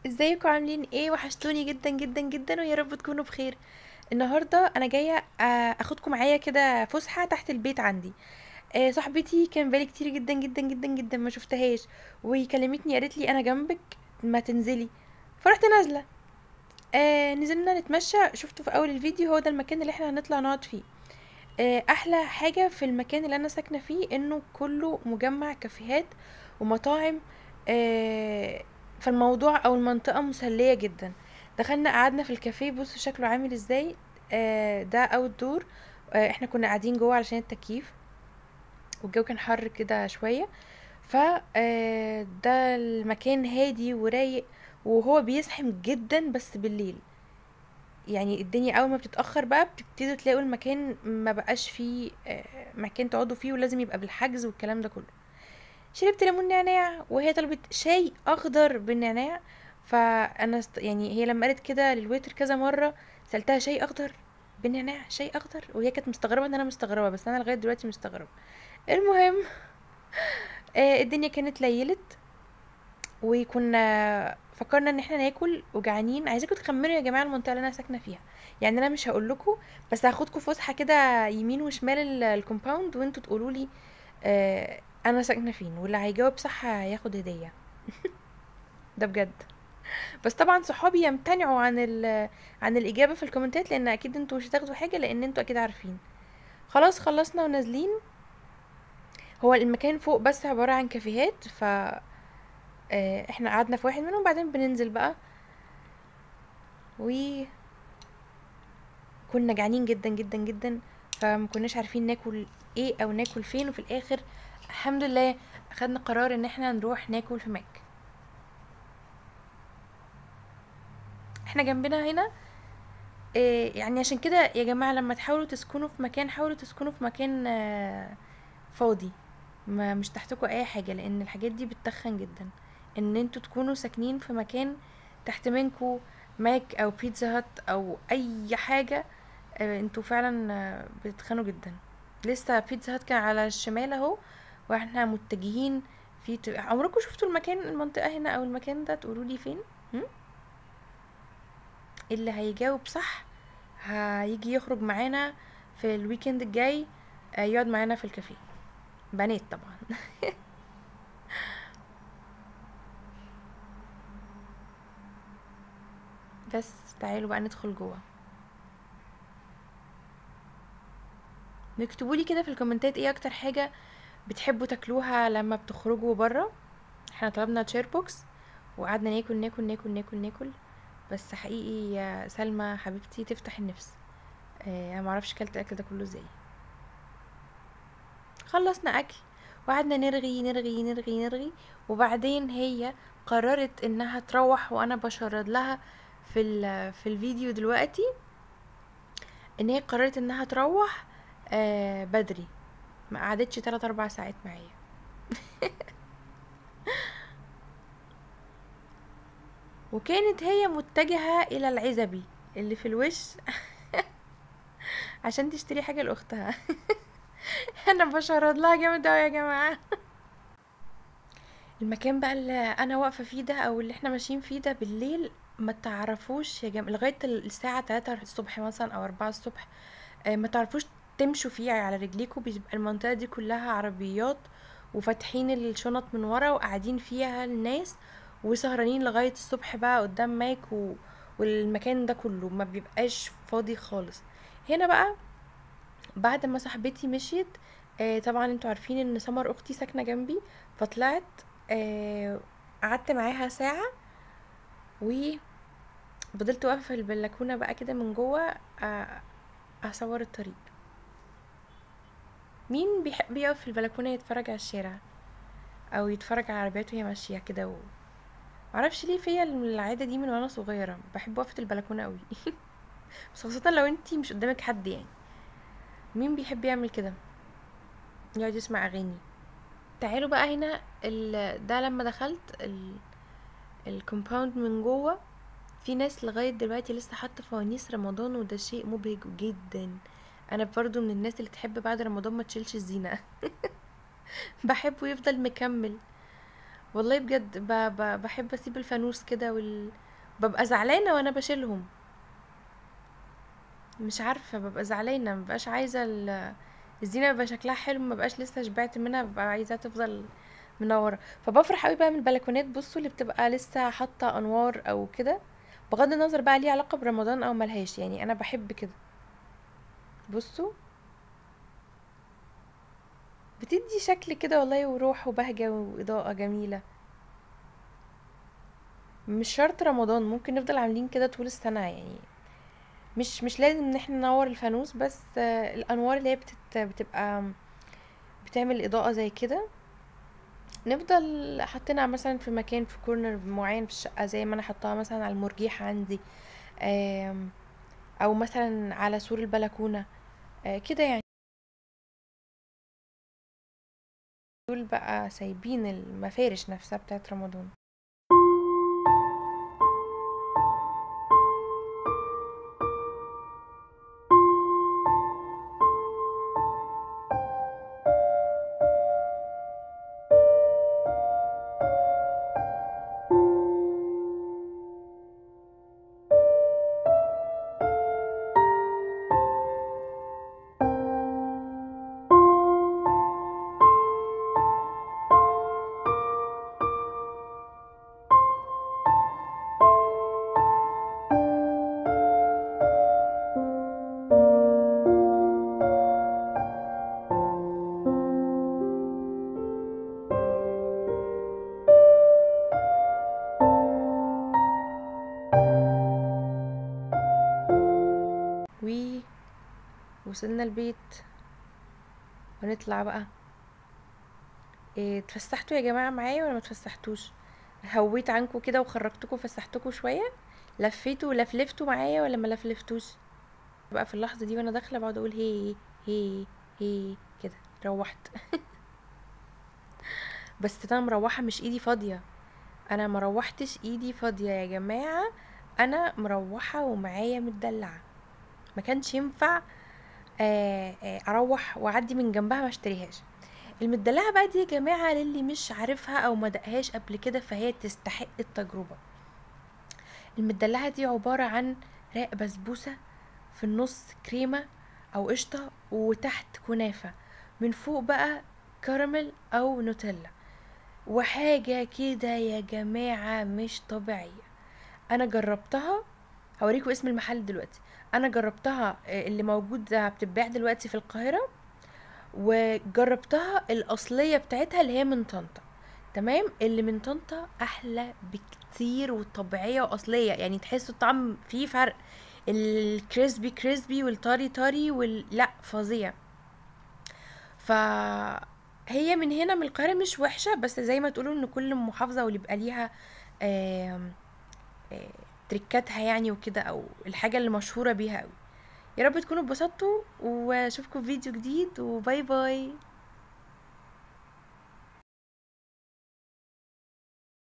ازيكم عاملين ايه وحشتوني جدا جدا جدا ويا رب تكونوا بخير النهارده انا جايه آه، اخدكم معايا كده فسحه تحت البيت عندي آه، صاحبتي كان بالي كتير جدا جدا جدا جدا ما شفتهاش وكلمتني قالت لي انا جنبك ما تنزلي فرحت نازله آه نزلنا نتمشى شفتوا في اول الفيديو هو ده المكان اللي احنا هنطلع نقعد فيه آه احلى حاجه في المكان اللي انا ساكنه فيه انه كله مجمع كافيهات ومطاعم آه فالموضوع او المنطقه مسليه جدا دخلنا قعدنا في الكافيه بصوا شكله عامل ازاي آه ده اوت دور آه احنا كنا قاعدين جوه علشان التكييف والجو كان حر كده شويه ف آه، ده المكان هادي ورايق وهو بيزحم جدا بس بالليل يعني الدنيا اول ما بتتاخر بقى بتبتدوا تلاقوا المكان ما بقاش فيه آه، مكان تقعدوا فيه ولازم يبقى بالحجز والكلام ده كله شربت ليمون نعناع وهي طلبت شاي اخضر بالنعناع فانا است... يعني هي لما قالت كده للويتر كذا مره سالتها شاي اخضر بالنعناع شاي اخضر وهي كانت مستغربه ان انا مستغربه بس انا لغايه دلوقتي مستغربه المهم آه، الدنيا كانت ليلت وكنا فكرنا ان احنا ناكل وجعانين عايزاكم تخمنوا يا جماعه المنطقه اللي انا ساكنه فيها يعني انا مش هقول لكم بس هاخدكم فسحه كده يمين وشمال ال- الكومباوند وانتوا تقولوا لي آه انا ساكنه فين واللي هيجاوب صح هياخد هديه ده بجد بس طبعا صحابي يمتنعوا عن ال عن الاجابه في الكومنتات لان اكيد انتوا مش هتاخدوا حاجه لان انتوا اكيد عارفين خلاص خلصنا ونازلين هو المكان فوق بس عباره عن كافيهات ف آه، احنا قعدنا في واحد منهم وبعدين بننزل بقى وكنا جعانين جدا جدا جدا فما كناش عارفين ناكل ايه او ناكل فين وفي الاخر الحمد لله اخدنا قرار ان احنا نروح ناكل في ماك احنا جنبنا هنا إيه يعني عشان كده يا جماعة لما تحاولوا تسكنوا في مكان حاولوا تسكنوا في مكان آه، فاضي ما مش تحتكوا اي حاجة لان الحاجات دي بتتخن جدا ان انتوا تكونوا ساكنين في مكان تحت منكوا ماك او بيتزا هات او اي حاجة آه، انتوا فعلا آه، بتتخنوا جدا لسه بيتزا هات كان على الشمال اهو واحنا متجهين في ت... عمركم شفتوا المكان المنطقة هنا او المكان ده تقولوا لي فين هم؟ اللي هيجاوب صح هيجي يخرج معانا في الويكند الجاي آه، يقعد معانا في الكافيه بنات طبعا بس تعالوا بقى ندخل جوه اكتبوا لي كده في الكومنتات ايه اكتر حاجة بتحبوا تاكلوها لما بتخرجوا بره احنا طلبنا تشير بوكس وقعدنا ناكل ناكل ناكل ناكل ناكل بس حقيقي يا سلمى حبيبتي تفتح النفس اه انا معرفش كلت الاكل ده كله ازاي خلصنا اكل وقعدنا نرغي نرغي نرغي نرغي وبعدين هي قررت انها تروح وانا بشرد لها في ال- في الفيديو دلوقتي ان هي قررت انها تروح آه بدري ما قعدتش 3 4 ساعات معايا وكانت هي متجهة الى العزبي اللي في الوش عشان تشتري حاجة لاختها انا بشرد لها جامد اوي يا جماعة المكان بقى اللي انا واقفة فيه ده او اللي احنا ماشيين فيه ده بالليل ما تعرفوش يا جماعة لغاية الساعة 3 الصبح مثلا او 4 الصبح آه، ما تعرفوش تمشوا فيه على رجليكوا بيبقى المنطقة دي كلها عربيات وفاتحين الشنط من ورا وقاعدين فيها الناس وسهرانين لغاية الصبح بقى قدام ماك و... والمكان ده كله ما بيبقاش فاضي خالص هنا بقى بعد ما صاحبتي مشيت آه طبعا انتوا عارفين ان سمر اختي ساكنه جنبي فطلعت آه قعدت معاها ساعه وفضلت واقفه في البلكونه بقى كده من جوه آه اصور الطريق مين بيحب يقف في البلكونه يتفرج على الشارع او يتفرج على العربيات وهي ماشيه كده و... معرفش ليه فيا العاده دي من وانا صغيره بحب وقفه البلكونه قوي بس خاصه لو انتي مش قدامك حد يعني مين بيحب يعمل كده يقعد يسمع اغاني تعالوا بقى هنا ال... ده لما دخلت ال... الكومباوند من جوه في ناس لغايه دلوقتي لسه حاطه فوانيس رمضان وده شيء مبهج جدا انا برضو من الناس اللي تحب بعد رمضان ما تشيلش الزينه بحبه يفضل مكمل والله بجد ب... ب... بحب اسيب الفانوس كده وال... ببقى زعلانه وانا بشيلهم مش عارفه ببقى زعلانه مبقاش عايزه ال... الزينه بيبقى شكلها حلو مبقاش لسه شبعت منها ببقى عايزاها تفضل منوره فبفرح قوي بقى من البلكونات بصوا اللي بتبقى لسه حاطه انوار او كده بغض النظر بقى ليه علاقه برمضان او ملهاش يعني انا بحب كده بصوا بتدي شكل كده والله وروح وبهجه واضاءه جميله مش شرط رمضان ممكن نفضل عاملين كده طول السنه يعني مش مش لازم ان احنا ننور الفانوس بس آه، الانوار اللي هي بتت بتبقى بتعمل اضاءه زي كده نفضل حاطينها مثلا في مكان في كورنر معين في الشقه زي ما انا حطاها مثلا على المرجيح عندي آم، او مثلا على سور البلكونه آه، كده يعني دول بقى سايبين المفارش نفسها بتاعت رمضان وي وصلنا البيت ونطلع بقى إيه اتفسحتوا يا جماعة معايا ولا ما اتفسحتوش هويت عنكم كده وخرجتكم فسحتكم شوية لفيتوا ولفلفتوا معايا ولا ما لفلفتوش بقى في اللحظة دي وانا داخلة بقعد اقول هي هي هي كده روحت بس انا مروحة مش ايدي فاضية انا مروحتش ايدي فاضية يا جماعة انا مروحة ومعايا مدلعة ما كانش ينفع آه، آه، اروح واعدي من جنبها ما اشتريهاش المدلعه بقى دي يا جماعه للي مش عارفها او ما دقهاش قبل كده فهي تستحق التجربه المدلعه دي عباره عن رق بسبوسه في النص كريمه او قشطه وتحت كنافه من فوق بقى كراميل او نوتيلا وحاجه كده يا جماعه مش طبيعيه انا جربتها هوريكم اسم المحل دلوقتي انا جربتها آه، اللي موجودة بتتباع دلوقتي في القاهرة وجربتها الاصلية بتاعتها اللي هي من طنطا تمام اللي من طنطا احلى بكتير وطبيعية واصلية يعني تحسوا الطعم فيه فرق الكريسبي كريسبي والطري طري وال... لا فظيع ف هي من هنا من القاهرة مش وحشة بس زي ما تقولوا ان كل محافظة واللي بيبقى ليها آم، آه، تريكاتها يعني وكده او الحاجة اللي مشهورة بيها قوي يا رب تكونوا اتبسطتوا واشوفكم في فيديو جديد وباي باي